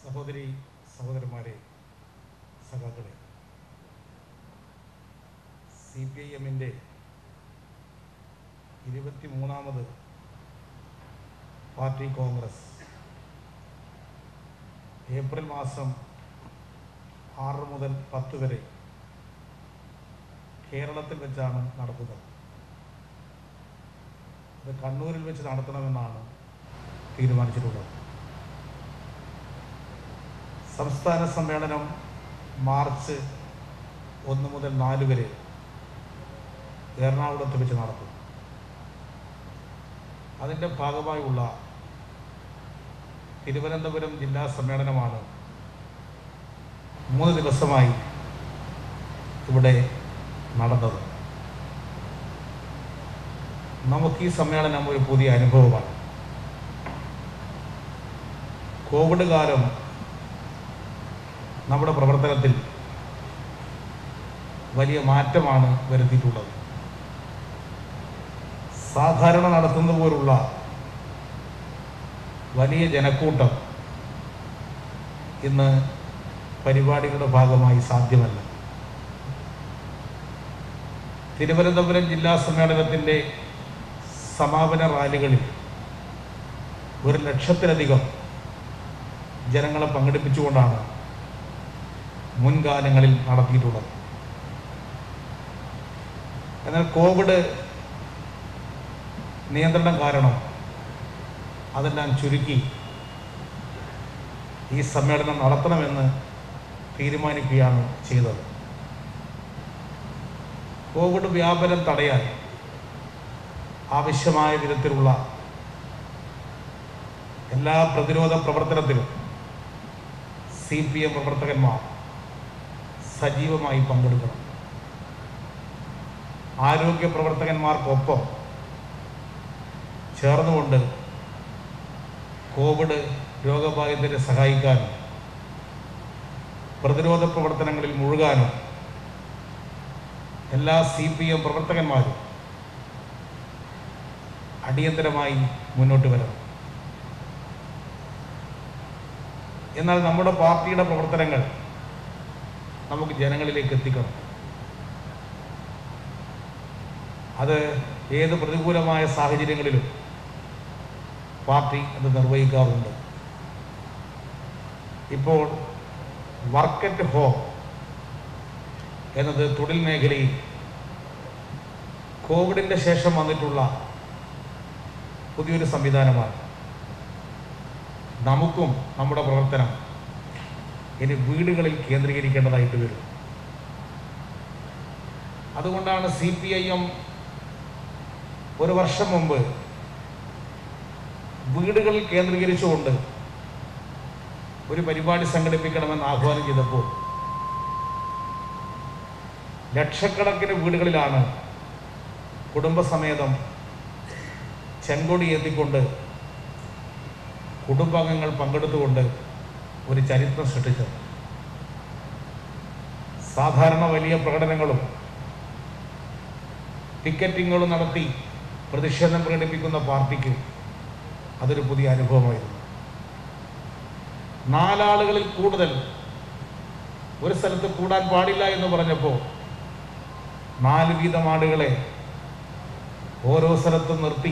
സഹോദരി സഹോദരന്മാരെ സഖാക്കളെ സി പി ഐ എമ്മിൻ്റെ ഇരുപത്തി മൂന്നാമത് പാർട്ടി കോൺഗ്രസ് ഏപ്രിൽ മാസം ആറ് മുതൽ പത്ത് വരെ കേരളത്തിൽ വെച്ചാണ് നടക്കുന്നത് അത് കണ്ണൂരിൽ വെച്ച് നടത്തണമെന്നാണ് തീരുമാനിച്ചിട്ടുള്ളത് സംസ്ഥാന സമ്മേളനം മാർച്ച് ഒന്ന് മുതൽ നാല് വരെ എറണാകുളത്ത് വെച്ച് നടത്തും അതിൻ്റെ ഭാഗമായുള്ള തിരുവനന്തപുരം ജില്ലാ സമ്മേളനമാണ് മൂന്ന് ദിവസമായി ഇവിടെ നടന്നത് നമുക്ക് ഈ സമ്മേളനം ഒരു പുതിയ അനുഭവമാണ് കോവിഡ് കാലം നമ്മുടെ പ്രവർത്തനത്തിൽ വലിയ മാറ്റമാണ് വരുത്തിയിട്ടുള്ളത് സാധാരണ നടത്തുന്ന പോലുള്ള വലിയ ജനക്കൂട്ടം ഇന്ന് പരിപാടികളുടെ ഭാഗമായി സാധ്യമല്ല തിരുവനന്തപുരം ജില്ലാ സമ്മേളനത്തിൻ്റെ സമാപന റാലികളിൽ ഒരു ലക്ഷത്തിലധികം ജനങ്ങളെ പങ്കെടുപ്പിച്ചുകൊണ്ടാണ് മുൻകാലങ്ങളിൽ നടത്തിയിട്ടുള്ളത് എന്നാൽ കോവിഡ് നിയന്ത്രണം കാരണം അതെല്ലാം ചുരുക്കി ഈ സമ്മേളനം നടത്തണമെന്ന് തീരുമാനിക്കുകയാണ് ചെയ്തത് കോവിഡ് വ്യാപനം തടയാൻ ആവശ്യമായ വിധത്തിലുള്ള എല്ലാ പ്രതിരോധ പ്രവർത്തനത്തിലും സി പി എം പ്രവർത്തകന്മാർ സജീവമായി പങ്കെടുക്കണം ആരോഗ്യ പ്രവർത്തകന്മാർക്കൊപ്പം ചേർന്നുകൊണ്ട് കോവിഡ് രോഗബാധിതരെ സഹായിക്കാനും പ്രതിരോധ പ്രവർത്തനങ്ങളിൽ മുഴുകാനും എല്ലാ സി പി എം പ്രവർത്തകന്മാരും അടിയന്തരമായി മുന്നോട്ട് വരണം എന്നാൽ നമ്മുടെ പാർട്ടിയുടെ പ്രവർത്തനങ്ങൾ നമുക്ക് ജനങ്ങളിലേക്ക് എത്തിക്കണം അത് ഏത് പ്രതികൂലമായ സാഹചര്യങ്ങളിലും പാർട്ടി അത് നിർവഹിക്കാറുണ്ട് ഇപ്പോൾ വർക്ക് അറ്റ് ഹോം എന്നത് തൊഴിൽ മേഖലയിൽ കോവിഡിൻ്റെ ശേഷം വന്നിട്ടുള്ള പുതിയൊരു സംവിധാനമാണ് നമുക്കും നമ്മുടെ പ്രവർത്തനം ഇനി വീടുകളിൽ കേന്ദ്രീകരിക്കേണ്ടതായിട്ട് വരും അതുകൊണ്ടാണ് സി പി ഐ എം ഒരു വർഷം മുമ്പ് വീടുകളിൽ കേന്ദ്രീകരിച്ചുകൊണ്ട് ഒരു പരിപാടി സംഘടിപ്പിക്കണമെന്ന് ആഹ്വാനം ചെയ്തപ്പോൾ ലക്ഷക്കണക്കിന് വീടുകളിലാണ് കുടുംബസമേതം ചെങ്കൊടി എത്തിക്കൊണ്ട് കുടുംബാംഗങ്ങൾ പങ്കെടുത്തുകൊണ്ട് ഒരു ചരിത്രം സൃഷ്ടിച്ചത് സാധാരണ വലിയ പ്രകടനങ്ങളും ടിക്കറ്റിങ്ങുകളും നടത്തി പ്രതിഷേധം പ്രകടിപ്പിക്കുന്ന പാർട്ടിക്ക് അതൊരു പുതിയ അനുഭവമായിരുന്നു നാലാളുകളിൽ കൂടുതൽ ഒരു സ്ഥലത്ത് കൂടാൻ പാടില്ല എന്ന് പറഞ്ഞപ്പോൾ നാല് വീതം ആളുകളെ ഓരോ സ്ഥലത്തും നിർത്തി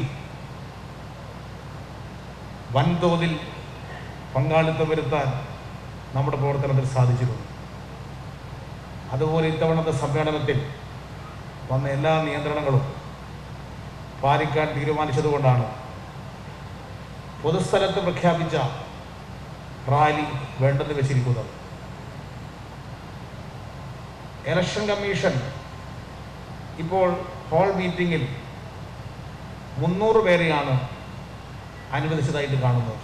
വൻതോതിൽ പങ്കാളിത്തം വരുത്താൻ നമ്മുടെ പ്രവർത്തനത്തിൽ സാധിച്ചിരുന്നു അതുപോലെ ഇത്തവണത്തെ സമ്മേളനത്തിൽ വന്ന എല്ലാ നിയന്ത്രണങ്ങളും പാലിക്കാൻ തീരുമാനിച്ചതുകൊണ്ടാണ് പൊതുസ്ഥലത്ത് പ്രഖ്യാപിച്ച റാലി വേണ്ടെന്ന് വെച്ചിരിക്കുന്നത് ഇലക്ഷൻ കമ്മീഷൻ ഇപ്പോൾ ഹാൾ മീറ്റിംഗിൽ മുന്നൂറ് പേരെയാണ് അനുവദിച്ചതായിട്ട് കാണുന്നത്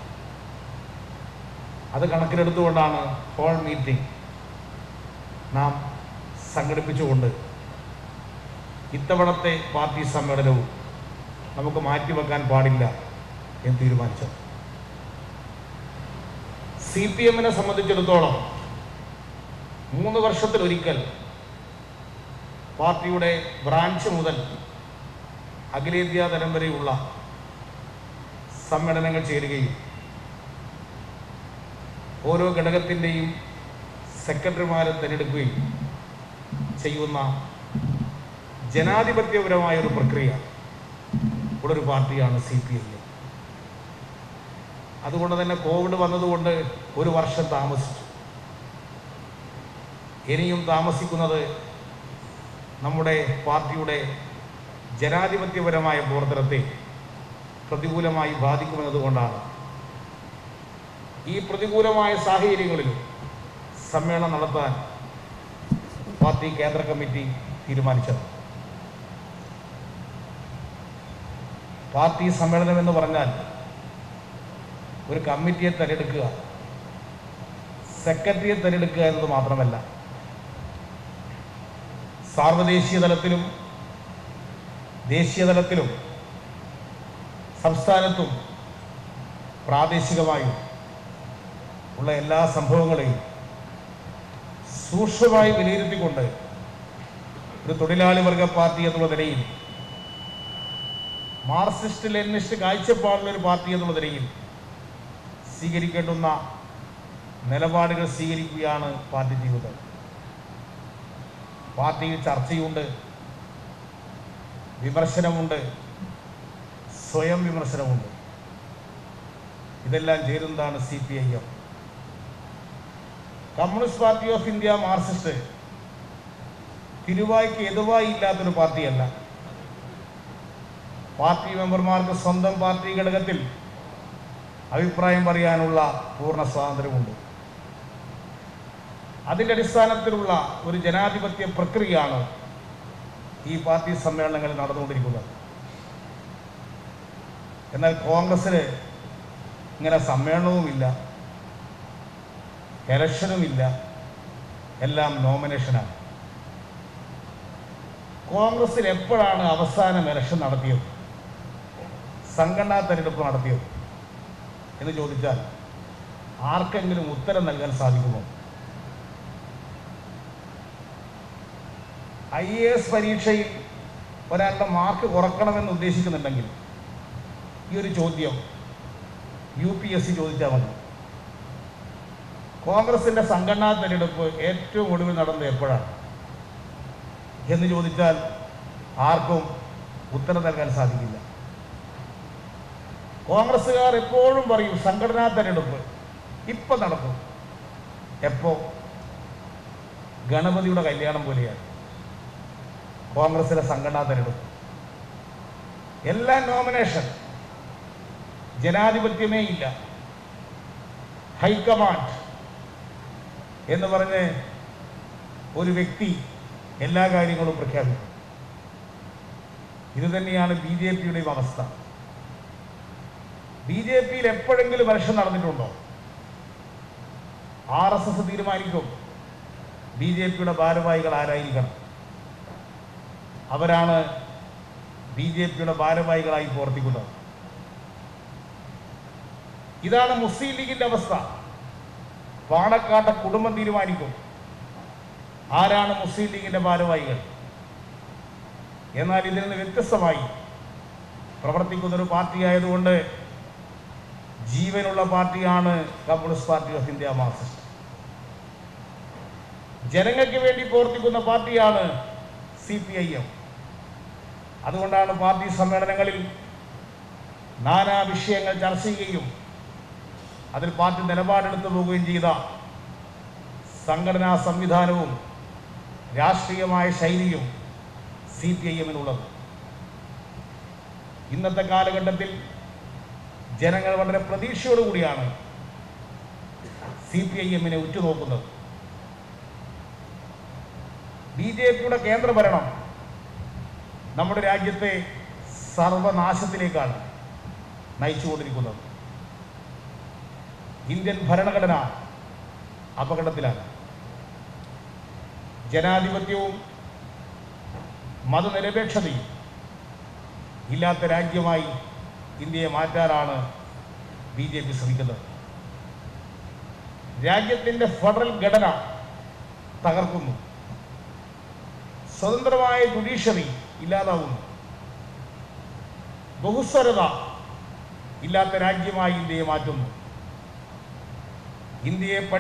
അത് കണക്കിലെടുത്തുകൊണ്ടാണ് ഹാൾ മീറ്റിംഗ് നാം സംഘടിപ്പിച്ചുകൊണ്ട് ഇത്തവണത്തെ പാർട്ടി സമ്മേളനവും നമുക്ക് മാറ്റിവെക്കാൻ പാടില്ല എന്ന് തീരുമാനിച്ചത് സി പി എമ്മിനെ സംബന്ധിച്ചിടത്തോളം മൂന്ന് വർഷത്തിലൊരിക്കൽ പാർട്ടിയുടെ ബ്രാഞ്ച് മുതൽ അഖിലേന്ത്യാ തലം വരെയുള്ള സമ്മേളനങ്ങൾ ചേരുകയും ഓരോ ഘടകത്തിൻ്റെയും സെക്രട്ടറിമാരെ തിരഞ്ഞെടുക്കുകയും ചെയ്യുന്ന ജനാധിപത്യപരമായ ഒരു പ്രക്രിയ ഉള്ളൊരു പാർട്ടിയാണ് സി പി ഐ എം അതുകൊണ്ട് തന്നെ കോവിഡ് വന്നതുകൊണ്ട് ഒരു വർഷം താമസിച്ചു ഇനിയും താമസിക്കുന്നത് നമ്മുടെ പാർട്ടിയുടെ ജനാധിപത്യപരമായ പ്രവർത്തനത്തെ പ്രതികൂലമായി ബാധിക്കുമെന്നതുകൊണ്ടാണ് ഈ പ്രതികൂലമായ സാഹചര്യങ്ങളിലും സമ്മേളനം നടത്താൻ പാർട്ടി കേന്ദ്ര കമ്മിറ്റി തീരുമാനിച്ചത് പാർട്ടി സമ്മേളനം എന്ന് പറഞ്ഞാൽ ഒരു കമ്മിറ്റിയെ തിരഞ്ഞെടുക്കുക സെക്രട്ടറിയെ തിരഞ്ഞെടുക്കുക എന്നത് മാത്രമല്ല സാർവദേശീയ തലത്തിലും ദേശീയ തലത്തിലും സംസ്ഥാനത്തും പ്രാദേശികമായും ഉള്ള എല്ലാ സംഭവങ്ങളെയും സൂക്ഷ്മമായി വിലയിരുത്തിക്കൊണ്ട് ഒരു തൊഴിലാളി വർഗ പാർട്ടി എന്നുള്ള നിലയിൽ മാർക്സിസ്റ്റ് ലെനിനിസ്റ്റ് കാഴ്ചപ്പാടുള്ള ഒരു പാർട്ടി എന്നുള്ള നിലയിൽ സ്വീകരിക്കേണ്ടുന്ന നിലപാടുകൾ സ്വീകരിക്കുകയാണ് പാർട്ടി ജീവിതം പാർട്ടിയിൽ ചർച്ചയുണ്ട് വിമർശനമുണ്ട് സ്വയം വിമർശനമുണ്ട് ഇതെല്ലാം ചേരുന്നതാണ് C P I M communist party of India Marxist തിരുവായ്ക്ക് എതുവായി ഇല്ലാത്തൊരു പാർട്ടിയല്ല പാർട്ടി മെമ്പർമാർക്ക് സ്വന്തം പാർട്ടി ഘടകത്തിൽ അഭിപ്രായം പറയാനുള്ള പൂർണ്ണ സ്വാതന്ത്ര്യമുണ്ട് അതിൻ്റെ അടിസ്ഥാനത്തിലുള്ള ഒരു ജനാധിപത്യ പ്രക്രിയയാണ് ഈ പാർട്ടി സമ്മേളനങ്ങളിൽ നടന്നുകൊണ്ടിരിക്കുന്നത് എന്നാൽ കോൺഗ്രസ്സിന് ഇങ്ങനെ സമ്മേളനവുമില്ല ഇലക്ഷനുമില്ല എല്ലാം നോമിനേഷനാണ് കോൺഗ്രസ്സിൽ എപ്പോഴാണ് അവസാനം ഇലക്ഷൻ നടത്തിയത് സംഘടനാ തെരഞ്ഞെടുപ്പ് നടത്തിയത് എന്ന് ചോദിച്ചാൽ ആർക്കെങ്കിലും ഉത്തരം നൽകാൻ സാധിക്കുമോ ഐ എ എസ് പരീക്ഷയിൽ ഒരാളുടെ മാർക്ക് കുറക്കണമെന്ന് ഉദ്ദേശിക്കുന്നുണ്ടെങ്കിൽ ഈ ഒരു ചോദ്യം യു പി എസ് സി ചോദിച്ചാൽ മതി കോൺഗ്രസിൻ്റെ സംഘടനാ തെരഞ്ഞെടുപ്പ് ഏറ്റവും ഒടുവിൽ നടന്നത് എപ്പോഴാണ് എന്ന് ചോദിച്ചാൽ ആർക്കും ഉത്തരം നൽകാൻ സാധിക്കില്ല കോൺഗ്രസ്സുകാർ എപ്പോഴും പറയും സംഘടനാ തെരഞ്ഞെടുപ്പ് ഇപ്പം നടക്കും എപ്പോ ഗണപതിയുടെ കല്യാണം പോലെയാണ് കോൺഗ്രസിലെ സംഘടനാ തെരഞ്ഞെടുപ്പ് എല്ലാ നോമിനേഷൻ ജനാധിപത്യമേ ഇല്ല ഹൈക്കമാൻഡ് എന്ന് പറഞ്ഞ് ഒരു വ്യക്തി എല്ലാ കാര്യങ്ങളും പ്രഖ്യാപിക്കും ഇത് തന്നെയാണ് ബി ജെ പിയുടെയും അവസ്ഥ ബി ജെ പിയിൽ എപ്പോഴെങ്കിലും ഇലക്ഷൻ നടന്നിട്ടുണ്ടോ ആർ എസ് എസ് തീരുമാനിക്കും ബി ജെ പിയുടെ ഭാരവാഹികൾ ആരായിരിക്കണം അവരാണ് ബി ജെ പിയുടെ ഭാരവാഹികളായി പ്രവർത്തിക്കുന്നത് ഇതാണ് മുസ്ലിം ലീഗിന്റെ അവസ്ഥ പാണക്കാട്ടെ കുടുംബം തീരുമാനിക്കും ആരാണ് മുസ്ലിം ലീഗിന്റെ ഭാരവാഹികൾ എന്നാൽ ഇതിൽ നിന്ന് വ്യത്യസ്തമായി പ്രവർത്തിക്കുന്ന ഒരു പാർട്ടി ആയതുകൊണ്ട് ജീവനുള്ള പാർട്ടിയാണ് communist party of India Marxist ജനങ്ങൾക്ക് വേണ്ടി പ്രവർത്തിക്കുന്ന പാർട്ടിയാണ് സി പി ഐ എം അതുകൊണ്ടാണ് പാർട്ടി സമ്മേളനങ്ങളിൽ നാനാ വിഷയങ്ങൾ ചർച്ച ചെയ്യുകയും അതിൽ പാർട്ടി നിലപാടെടുത്തു പോവുകയും ചെയ്ത സംഘടനാ സംവിധാനവും രാഷ്ട്രീയമായ ശൈലിയും സി പി ഐ എമ്മിനുള്ളത് ഇന്നത്തെ കാലഘട്ടത്തിൽ ജനങ്ങൾ വളരെ പ്രതീക്ഷയോടുകൂടിയാണ് സി പി ഐ എമ്മിനെ ഉറ്റുനോക്കുന്നത് ബി ജെ പിയുടെ കേന്ദ്രഭരണം നമ്മുടെ രാജ്യത്തെ സർവനാശത്തിലേക്കാണ് നയിച്ചുകൊണ്ടിരിക്കുന്നത് ഇന്ത്യൻ ഭരണഘടന അപകടത്തിലാണ് ജനാധിപത്യവും മതനിരപേക്ഷതയും ഇല്ലാത്ത രാജ്യമായി ഇന്ത്യയെ മാറ്റാനാണ് ബി ജെ പി ശ്രമിക്കുന്നത് രാജ്യത്തിൻ്റെ ഫെഡറൽ ഘടന തകർക്കുന്നു സ്വതന്ത്രമായ ജുഡീഷ്യറി ഇല്ലാതാവുന്നു ബഹുസ്വരത ഇല്ലാത്ത രാജ്യമായി ഇന്ത്യയെ മാറ്റുന്നു ഇന്ത്യയെ